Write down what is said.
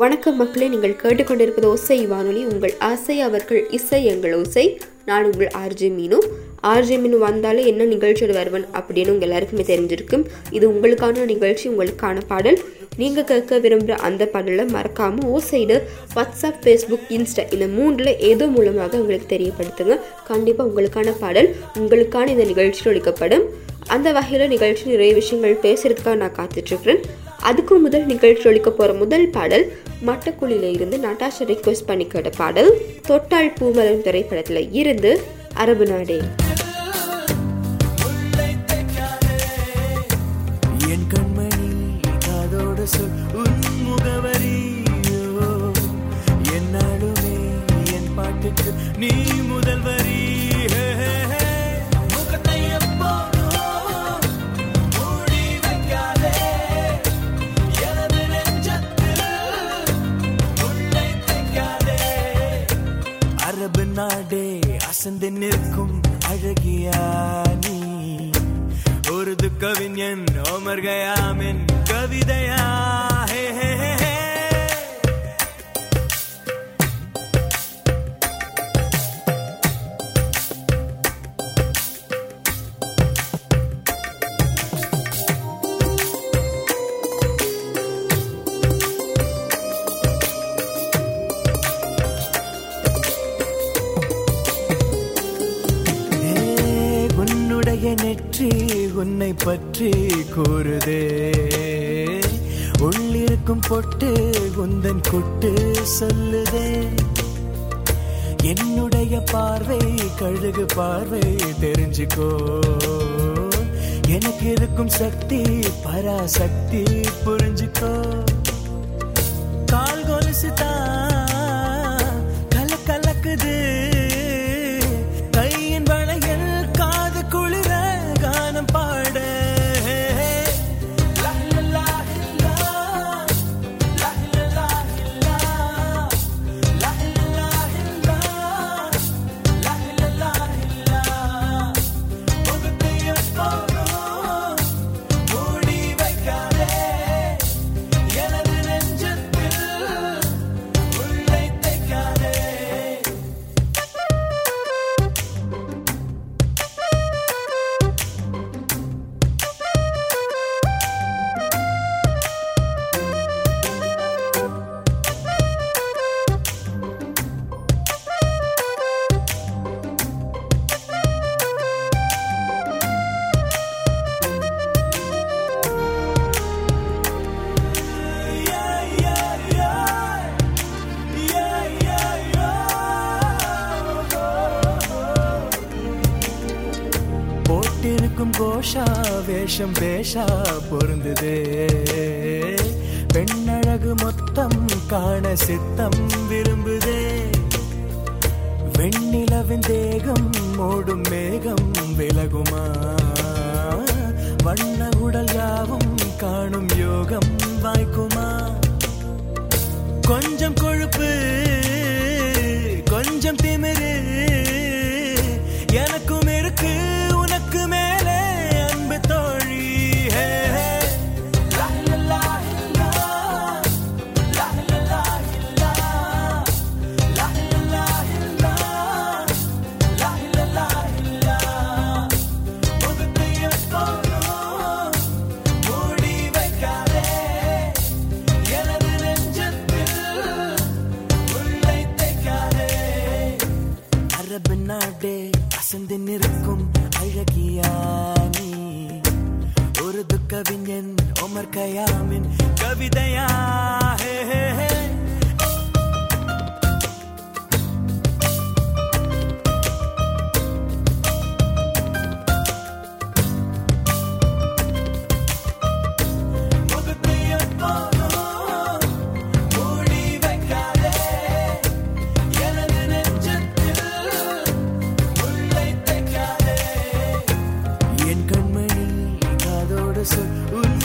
வணக்கம் மக்களே நீங்கள் கேட்டுக்கொண்டிருப்பது ஓசை வானொலி உங்கள் ஆசை அவர்கள் இசை எங்கள் ஓசை நான் உங்கள் ஆர்ஜே மீனு ஆர்ஜே மீனு வந்தாலே என்ன நிகழ்ச்சியோட வருவன் அப்படின்னு உங்கள் எல்லாருக்குமே தெரிஞ்சிருக்கும் இது உங்களுக்கான நிகழ்ச்சி உங்களுக்கான பாடல் நீங்கள் கேட்க விரும்புகிற அந்த பாடலை மறக்காமல் ஓசைடு வாட்ஸ்அப் ஃபேஸ்புக் இன்ஸ்டா இந்த மூன்றில் ஏதோ மூலமாக உங்களுக்கு தெரியப்படுத்துங்க கண்டிப்பாக உங்களுக்கான பாடல் உங்களுக்கான இந்த நிகழ்ச்சியில் ஒழிக்கப்படும் அந்த வகையில் நிகழ்ச்சி நிறைய விஷயங்கள் பேசுறதுக்காக நான் காத்துட்ருக்கிறேன் அதுக்கு முதல் நிகழ்ச்சி ஒழிக்க போகிற முதல் பாடல் மட்டக்குழியில இருந்து நட்டாஷா ரிக்வெஸ்ட் பண்ணி கேட்ட பாடல் தொட்டாள் பூமலரும் திரைப்படத்தில் இருந்து அரபு நாடே என் கண்மணி காதோடு சொல் உன் முகவரியோ என்னாலுமே என் பாட்டுக்கு நீ முதல் வரி ஹே, ஹே, ஹே. முகத்தை எப்போதும் மூடி வைக்காதே. எனது நெஞ்சத்தில் முள்ளை தைக்காதே. அரபு நாடே அசந்து நிற்கும் அழகியா நீ ஒரு கவிஞன் ஓமர் கயாமின் கவிதையா ஹே, ஹே, ஹே, ஹே. ஏ, உன்னுடைய நெற்றி உன்னை பற்றி கூறுதே உள்ளிருக்கும் பொட்டு உந்தன் கொட்டு சொல்லுதே என்னுடைய பார்வை கழுகு பார்வை தெரிஞ்சுக்கோ எனக்கு இருக்கும் சக்தி பராசக்தி புரிஞ்சுக்கோ கால் கொலுசு தான் கல கலக்குது கையின் வளையல் காது குளிர கானம் பாட லா, லா, லா, லா. லா, லா, லா, லா. லா, லா, லா, லா. லா, லா, லா, லா. முகத்தை எப்போதும் மூடி வைக்காதே எனது நெஞ்சத்தில் உள்ளை தைக்காதே Yeah, yeah, yeah. Yeah, yeah, yeah. போட்டிருக்கும் கோஷா வேஷம் பேஷா பொருந்ததே பெண்ணழகு மொத்தம் காண சித்தம் விரும்புதே வெண்ணிலவின் தேகம் மூடும் மேகம் விலகுமா வண்ண உடல் யாவும் காணும் யோகம் வாய்க்குமா கொஞ்சம் கொழுப்பு கொஞ்சம் திமிரு எனக்கும் இருக்கு உனக்கு மேலே அன்பு தோழி ஹே, ஹே. லா, லா, லா, லா. லா, லா, லா, லா. லா, லா, லா, லா. லா, லா, லா, லா. முகத்தை எப்போதும் மூடி வைக்காதே எனது நெஞ்சத்தில் உள்ளை தைக்காதே அரபு நாடே அசந்து நிற்கும் அழகியா நீ ஒரு கவிஞன் ஒமர் கயாமின் கவிதையா ஹே, ஹே, ஹே. முகத்தை எப்போதும் மூடி வைக்காதே எனது நெஞ்சத்தில் உள்ளை தைக்காதே என் கண்மணி காதோடு சொல் உன்